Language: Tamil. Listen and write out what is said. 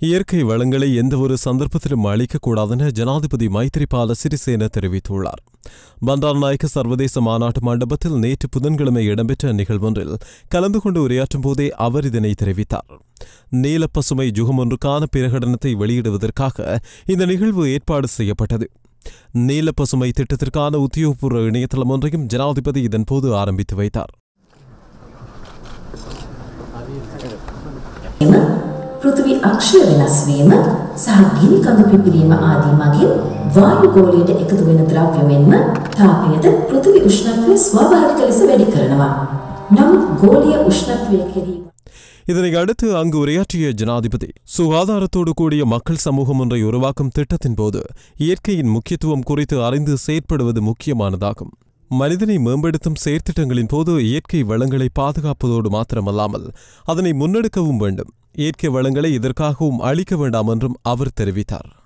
இயற்கை வளங்களை எந்தவொரு சந்தர்ப்பத்திலும் அளிக்கக்கூடாதென ஜனாதிபதி மைத்ரிபால சிறிசேன தெரிவித்துள்ளார் பண்டாரநாயக்க சர்வதேச மாநாட்டு மண்டபத்தில் நேற்று புதன்கிழமை இடம்பெற்ற நிகழ்வொன்றில் கலந்து கொண்டு உரையாற்றும் போதே அவர் இதனை தெரிவித்தார் நீல பசுமை யுகம் ஒன்றுக்கான பிரகடனத்தை வெளியிடுவதற்காக இந்த நிகழ்வு ஏற்பாடு செய்யப்பட்டது நீல பசுமை திட்டத்திற்கான உத்தியோகபூர்வ இணையதளம் ஒன்றையும் ஜனாதிபதி இதன்போது ஆரம்பித்து வைத்தார் එම පෘථිවි අක්ෂය වෙනස් වීම සහ ගිනි කඳු පිපිරීම ආදී මගින් වායු ගෝලයට එකතු වෙන ද්‍රව්‍ය මෙන්ම තාපයද පෘථිවි උෂ්ණත්වය ස්වාභාවික ලෙස වැඩි කරනවා. නමුත් ගෝලීය උෂ්ණත්වය කෙරෙහි இதனை அடுத்து அங்கு உரையாற்றிய ஜனாதிபதி சுகாதாரத்தோடு கூடிய மக்கள் சமூகம் ஒன்றை உருவாக்கும் திட்டத்தின் போது இயற்கையின் முக்கியத்துவம் குறித்து அறிந்து செயற்படுவது முக்கியமானதாகும் மனிதனை மேம்படுத்தும் செயற்திட்டங்களின் போது இயற்கை வளங்களை பாதுகாப்பதோடு மாத்திரமல்லாமல் அதனை முன்னெடுக்கவும் வேண்டும் இயற்கை வளங்களை இதற்காகவும் அழிக்க வேண்டாம் என்றும் அவர் தெரிவித்தார்